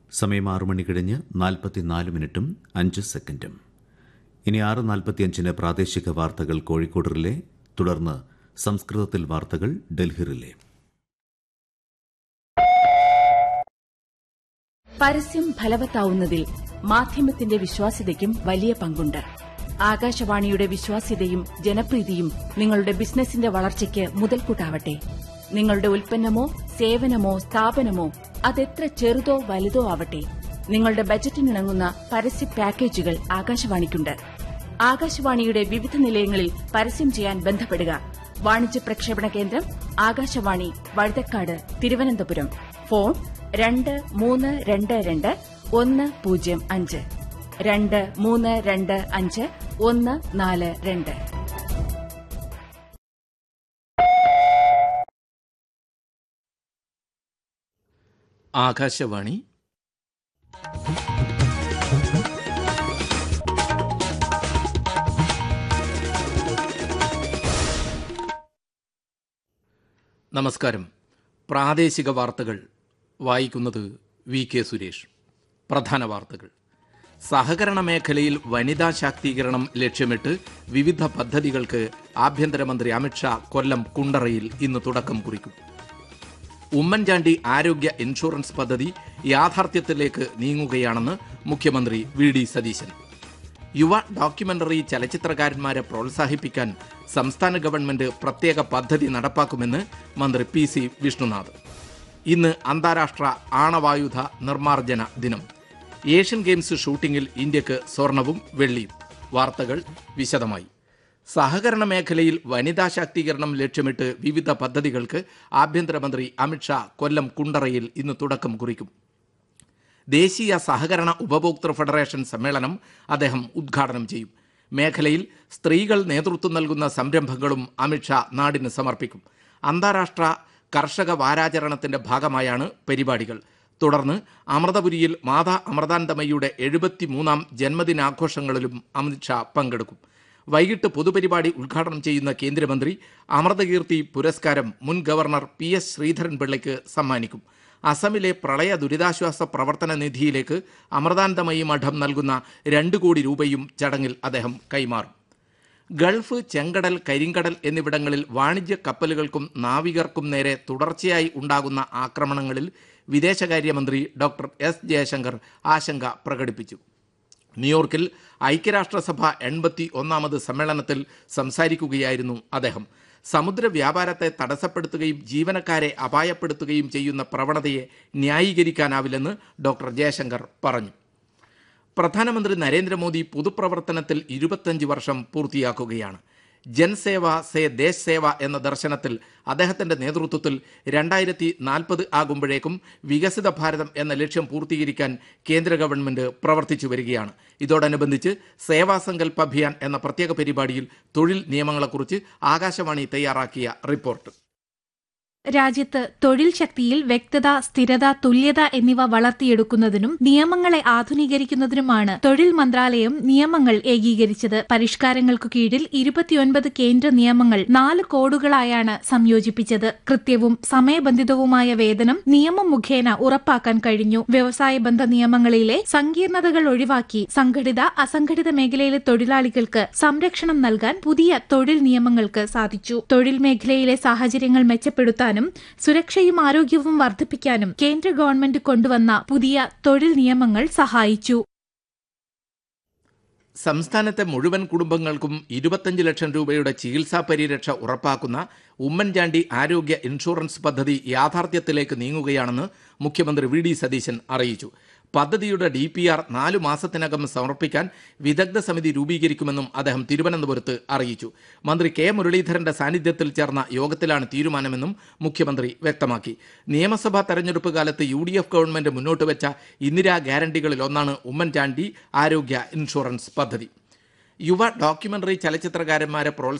സമയം ആറു മണി കഴിഞ്ഞ് നാൽപ്പത്തിനാല് മിനിറ്റും അഞ്ച് സെക്കൻഡും ഇനി ആറ് നാൽപ്പത്തിയഞ്ചിന് പ്രാദേശിക വാർത്തകൾ കോഴിക്കോട് റിലേ തുടർന്ന് സംസ്കൃതത്തിൽ വാർത്തകൾ ഡൽഹി റിലേ പരസ്യം ഫലവത്താവുന്നതിൽ മാധ്യമത്തിന്റെ വിശ്വാസ്യതയ്ക്കും വലിയ പങ്കുണ്ട് ആകാശവാണിയുടെ വിശ്വാസ്യതയും ജനപ്രീതിയും നിങ്ങളുടെ ബിസിനസിന്റെ വളർച്ചയ്ക്ക് മുതൽക്കൂട്ടാവട്ടെ നിങ്ങളുടെ ഉൽപ്പന്നമോ സേവനമോ സ്ഥാപനമോ അതെത്ര ചെറുതോ വലുതോ ആവട്ടെ നിങ്ങളുടെ ബജറ്റിനിണങ്ങുന്ന പരസ്യ പാക്കേജുകൾ ആകാശവാണിക്കുണ്ട് ആകാശവാണിയുടെ വിവിധ നിലയങ്ങളിൽ പരസ്യം ചെയ്യാൻ ബന്ധപ്പെടുക വാണിജ്യ പ്രക്ഷേപണ കേന്ദ്രം ആകാശവാണി വഴുതക്കാട് തിരുവനന്തപുരം ഫോൺ രണ്ട് മൂന്ന് രണ്ട് രണ്ട് ഒന്ന് പൂജ്യം അഞ്ച് രണ്ട് മൂന്ന് രണ്ട് അഞ്ച് ഒന്ന് നാല് രണ്ട് ആകാശവാണി നമസ്കാരം പ്രാദേശിക വാർത്തകൾ വായിക്കുന്നത് വി കെ സുരേഷ് പ്രധാന വാർത്തകൾ സഹകരണ മേഖലയിൽ വനിതാ ശാക്തീകരണം ലക്ഷ്യമിട്ട് വിവിധ പദ്ധതികൾക്ക് ആഭ്യന്തരമന്ത്രി അമിത്ഷാ കൊല്ലം കുണ്ടറയിൽ ഇന്ന് തുടക്കം കുറിക്കും ഉമ്മൻചാണ്ടി ആരോഗ്യ ഇൻഷുറൻസ് പദ്ധതി യാഥാർത്ഥ്യത്തിലേക്ക് നീങ്ങുകയാണെന്ന് മുഖ്യമന്ത്രി വി ഡി സതീശൻ യുവ ഡോക്യുമെന്ററി ചലച്ചിത്രകാരന്മാരെ പ്രോത്സാഹിപ്പിക്കാൻ സംസ്ഥാന ഗവൺമെന്റ് പ്രത്യേക പദ്ധതി നടപ്പാക്കുമെന്ന് മന്ത്രി പി സി വിഷ്ണുനാഥ് ഇന്ന് അന്താരാഷ്ട്ര ആണവായുധ നിർമ്മാർജ്ജന ദിനം ഏഷ്യൻ ഗെയിംസ് ഷൂട്ടിംഗിൽ ഇന്ത്യക്ക് സ്വർണവും വെള്ളിയും വാർത്തകൾ വിശദമായി സഹകരണ മേഖലയിൽ വനിതാ ശാക്തീകരണം ലക്ഷ്യമിട്ട് വിവിധ പദ്ധതികൾക്ക് ആഭ്യന്തരമന്ത്രി അമിത്ഷാ കൊല്ലം കുണ്ടറയിൽ ഇന്ന് തുടക്കം കുറിക്കും ദേശീയ സഹകരണ ഉപഭോക്തൃ ഫെഡറേഷൻ സമ്മേളനം അദ്ദേഹം ഉദ്ഘാടനം ചെയ്യും മേഖലയിൽ സ്ത്രീകൾ നേതൃത്വം നൽകുന്ന സംരംഭങ്ങളും അമിത്ഷാ നാടിന് സമർപ്പിക്കും അന്താരാഷ്ട്ര കർഷക വാരാചരണത്തിന്റെ ഭാഗമായാണ് പരിപാടികൾ തുടർന്ന് അമൃതപുരിയിൽ മാതാ അമൃതാനന്ദമയ്യുടെ എഴുപത്തിമൂന്നാം ജന്മദിനാഘോഷങ്ങളിലും അമിത്ഷാ പങ്കെടുക്കും വൈകിട്ട് പൊതുപരിപാടി ഉദ്ഘാടനം ചെയ്യുന്ന കേന്ദ്രമന്ത്രി അമൃതകീർത്തി പുരസ്കാരം മുൻ ഗവർണർ പി എസ് ശ്രീധരൻപിള്ളയ്ക്ക് സമ്മാനിക്കും അസമിലെ പ്രളയ ദുരിതാശ്വാസ പ്രവർത്തന നിധിയിലേക്ക് അമൃതാനന്ദമയി മഠം നൽകുന്ന രണ്ട് കോടി രൂപയും ചടങ്ങിൽ അദ്ദേഹം കൈമാറും ഗൾഫ് ചെങ്കടൽ കരിങ്കടൽ എന്നിവിടങ്ങളിൽ വാണിജ്യ കപ്പലുകൾക്കും നാവികർക്കും നേരെ തുടർച്ചയായി ഉണ്ടാകുന്ന ആക്രമണങ്ങളിൽ വിദേശകാര്യമന്ത്രി ഡോക്ടർ എസ് ജയശങ്കർ ആശങ്ക പ്രകടിപ്പിച്ചു ന്യൂയോർക്കിൽ ഐക്യരാഷ്ട്രസഭ എൺപത്തി ഒന്നാമത് സമ്മേളനത്തിൽ സംസാരിക്കുകയായിരുന്നു അദ്ദേഹം സമുദ്ര വ്യാപാരത്തെ തടസ്സപ്പെടുത്തുകയും ജീവനക്കാരെ അപായപ്പെടുത്തുകയും ചെയ്യുന്ന പ്രവണതയെ ന്യായീകരിക്കാനാവില്ലെന്ന് ഡോക്ടർ ജയശങ്കർ പറഞ്ഞു പ്രധാനമന്ത്രി നരേന്ദ്രമോദി പൊതുപ്രവർത്തനത്തിൽ ഇരുപത്തഞ്ച് വർഷം പൂർത്തിയാക്കുകയാണ് ജൻസേവ സേ ദേശ് സേവ എന്ന ദർശനത്തിൽ അദ്ദേഹത്തിന്റെ നേതൃത്വത്തിൽ രണ്ടായിരത്തി നാൽപ്പത് ആകുമ്പോഴേക്കും വികസിത ഭാരതം എന്ന ലക്ഷ്യം പൂർത്തീകരിക്കാൻ കേന്ദ്ര ഗവൺമെന്റ് പ്രവർത്തിച്ചു വരികയാണ് ഇതോടനുബന്ധിച്ച് സേവാസങ്കൽപ് അഭിയാൻ എന്ന പ്രത്യേക പരിപാടിയിൽ തൊഴിൽ നിയമങ്ങളെക്കുറിച്ച് ആകാശവാണി തയ്യാറാക്കിയ റിപ്പോർട്ട് രാജ്യത്ത് തൊഴിൽ ശക്തിയിൽ വ്യക്തത സ്ഥിരത തുല്യത എന്നിവ വളർത്തിയെടുക്കുന്നതിനും നിയമങ്ങളെ ആധുനീകരിക്കുന്നതിനുമാണ് തൊഴിൽ മന്ത്രാലയം നിയമങ്ങൾ ഏകീകരിച്ചത് പരിഷ്കാരങ്ങൾക്കു കീഴിൽ ഇരുപത്തിയൊൻപത് കേന്ദ്ര നിയമങ്ങൾ നാല് കോഡുകളായാണ് സംയോജിപ്പിച്ചത് കൃത്യവും സമയബന്ധിതവുമായ വേതനം നിയമം മുഖേന ഉറപ്പാക്കാൻ കഴിഞ്ഞു വ്യവസായ ബന്ധ നിയമങ്ങളിലെ സങ്കീർണതകൾ ഒഴിവാക്കി സംഘടിത അസംഘടിത മേഖലയിലെ തൊഴിലാളികൾക്ക് സംരക്ഷണം നൽകാൻ പുതിയ തൊഴിൽ നിയമങ്ങൾക്ക് സാധിച്ചു തൊഴിൽ മേഖലയിലെ സാഹചര്യങ്ങൾ മെച്ചപ്പെടുത്താൻ വർദ്ധിപ്പിക്കാനും സുരക്ഷയും ആരോഗ്യവും വർദ്ധിപ്പിക്കാനും കേന്ദ്ര ഗവൺമെന്റ് കൊണ്ടുവന്ന പുതിയ തൊഴിൽ നിയമങ്ങൾ സഹായിച്ചു സംസ്ഥാനത്തെ മുഴുവൻ കുടുംബങ്ങൾക്കും ഇരുപത്തഞ്ച് ലക്ഷം രൂപയുടെ ചികിത്സാ പരിരക്ഷ ഉറപ്പാക്കുന്ന ഉമ്മൻചാണ്ടി ആരോഗ്യ ഇൻഷുറൻസ് പദ്ധതി യാഥാർത്ഥ്യത്തിലേക്ക് നീങ്ങുകയാണെന്ന് മുഖ്യമന്ത്രി വി ഡി സതീശൻ അറിയിച്ചു പദ്ധതിയുടെ ഡി പി ആർ നാലു മാസത്തിനകം സമർപ്പിക്കാൻ വിദഗ്ധ സമിതി രൂപീകരിക്കുമെന്നും അദ്ദേഹം തിരുവനന്തപുരത്ത് അറിയിച്ചു മന്ത്രി കെ മുരളീധരന്റെ സാന്നിധ്യത്തിൽ ചേർന്ന യോഗത്തിലാണ് തീരുമാനമെന്നും മുഖ്യമന്ത്രി വ്യക്തമാക്കി നിയമസഭാ തെരഞ്ഞെടുപ്പ് കാലത്ത് യു ഡി എഫ് ഗവൺമെന്റ് മുന്നോട്ട് വെച്ച ഇന്ദിരാ ഗ്യാരണ്ടികളിൽ ഒന്നാണ് ഉമ്മൻചാണ്ടി ആരോഗ്യ ഇൻഷുറൻസ് പദ്ധതി യുവ ഡോക്യുമെന്ററി ചലച്ചിത്രകാരന്മാരെ പ്രോത്സാഹിപ്പിക്കും